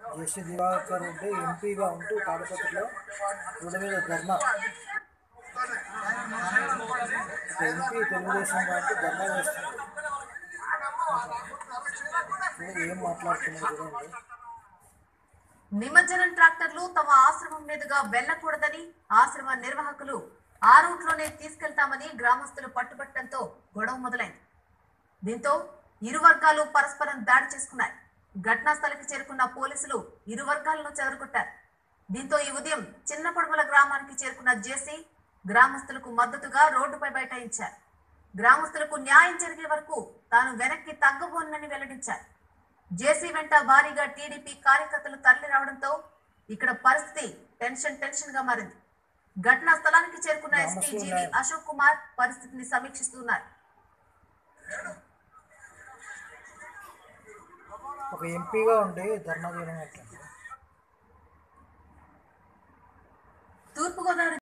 జస్టి దివాకర్ రెడ్డి ఎంపీగా ఉంటూ తాడిపత్రిలో రోడ్డు మీద ధర్నా ఒక ఎంపీ తెలుగుదేశం పార్టీ ధర్నా చేస్తుంది చూడండి ఏం మాట్లాడుతున్నారు చూడండి నిమజ్జనం ట్రాక్టర్లు తమ ఆశ్రమం మీదుగా వెళ్లకూడదని ఆశ్రమ నిర్వాహకులు ఆ రూట్లోనే తీసుకెళ్తామని గ్రామస్తులు పట్టుబట్టడంతో గొడవ మొదలైంది దీంతో ఇరు వర్గాలు పరస్పరం దాడి చేసుకున్నాయి ఘటనా స్థలికి చేరుకున్న పోలీసులు ఇరు వర్గాలను చెదరగొట్టారు దీంతో ఈ ఉదయం చిన్న పడుమల గ్రామానికి చేరుకున్న జేసీ గ్రామస్తులకు మద్దతుగా రోడ్డుపై బైఠాయించారు గ్రామస్తులకు న్యాయం జరిగే వరకు తాను వెనక్కి తగ్గబోనని వెల్లడించారు జేసీ వెంట భారీగా టీడీపీ కార్యకర్తలు తరలి రావడంతో ఇక్కడ పరిస్థితి టెన్షన్ టెన్షన్ గా మారింది ఘటనా స్థలానికి చేరుకున్న ఎస్పీ జీవి అశోక్ కుమార్ పరిస్థితిని సమీక్షిస్తున్నారు ఒక ఎంపీగా ఉండి ధర్నా చేయడం ఎట్లా